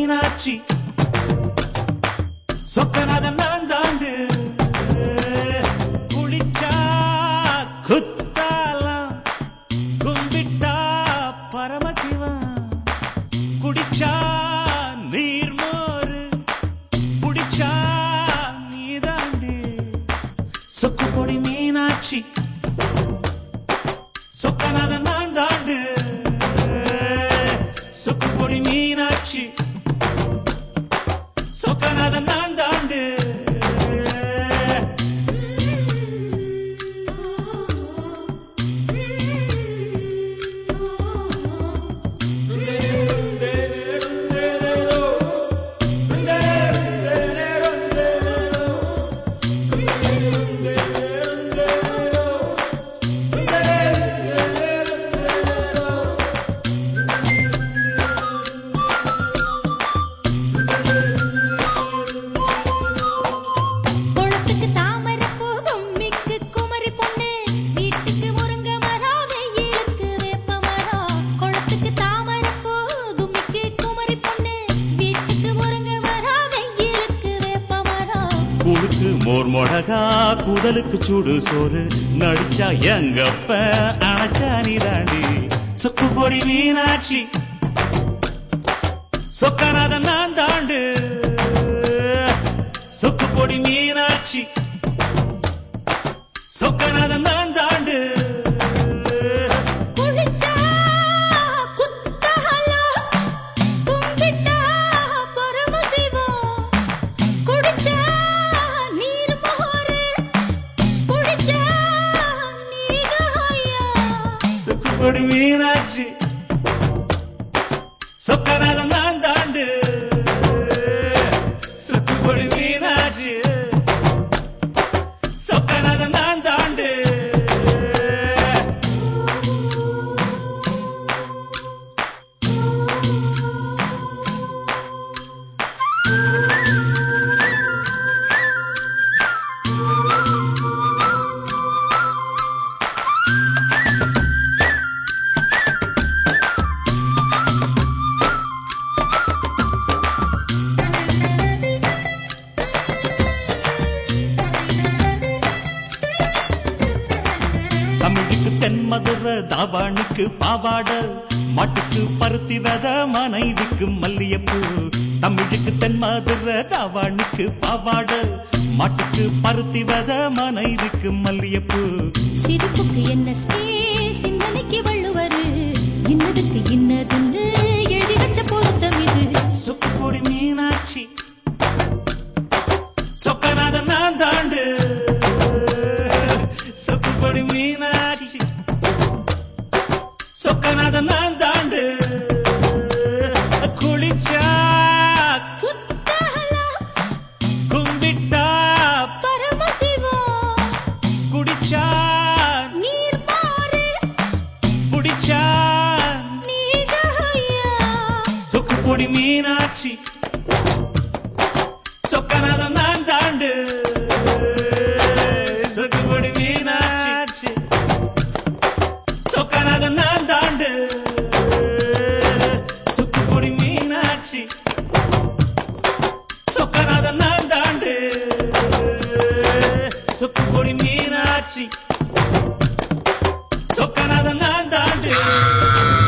மீனாட்சி சொக்கநாத நான் தாண்டு குளிச்சா குத்தாலாம் கும்பிட்டா பரமசிவன் குடிச்சா நீர்மோரு குடிச்சா நீதாண்டு சொக்கு பொடி மீனாட்சி சொக்கநாத நான் தாண்டு சொக்கு பொடி மீனாட்சி சொக்கநாத நான் தாண்டு குளத்துக்கு தாமரை போகும் மிக்கு குமரி பொண்ணு வீட்டுக்கு முருங்க மரம் வெயிலுக்கு வேப்ப மரம் குளத்துக்கு தாமரை போகும் மிக்கு குமரி பொண்ணு வீட்டுக்கு முருங்க மரம் வெயிலுக்கு வேப்ப மரம் கூழுக்கு மோர் மொடகா குடலுக்கு சூடு சோறு நடிச்சா எங்கப்ப அணைச்சா நீதாண்டி சொக்கு பொடி மீனாட்சி சொக்கநாத நான் தாண்டு சொக்கு பொடி மீனாட்சி சொக்கநாத நான் தாண்டு குளிச்சா குத்தஹலம் கும்பிட்டா பரமசிவம் குடிச்சா நீர் மோரு குடிச்சா நீதாயா சொக்கு பொடி மீனாட்சி சொக்கநாத நான் தாண்டு சொக்கு பொடி மீனாட்சி சொக்கநாத நான் தாண்டு தமிழுக்கு தென்மதுர தாவாணிக்கு பாவாட மாட்டுக்கு பருத்தி வித மனைவிக்கு மல்லியப்பூ தமிழுக்கு தென்மதுர தாவாணிக்கு பாவாட மாட்டுக்கு பருத்தி வித மனைவிக்கு மல்லியப்பூ சிரிப்புக்கு என்ன ஸ்டே சிந்தனைக்கு வள்ளுவரு இன்னதுக்கு இன்னதுன்னு எழுதி வச்ச பொருத்தம் இது சுக்குப்பொடி மீனாட்சி சொக்கநாத நான் தாண்டு சுக்குப்பொடி மீனாட்சி சொக்கநாத நான் தாண்டு குளிச்சா குத்தஹலம் கும்பிட்டா பரமசிவம் குடிச்சா நீர் மாறு புடிச்சா நீதாயா சொக்குப்பொடி மீனாட்சி சொக்கநாத நான் தாண்டு சொக்குப்பொடி மீனாட்சி சொக்கநாத நான் தாண்டு சொக்குப்பொடி மீனாட்சி சொக்கநாத நான் தாண்டு சொக்குப்பொடி மீனாட்சி சொக்கநாத நான் தாண்டு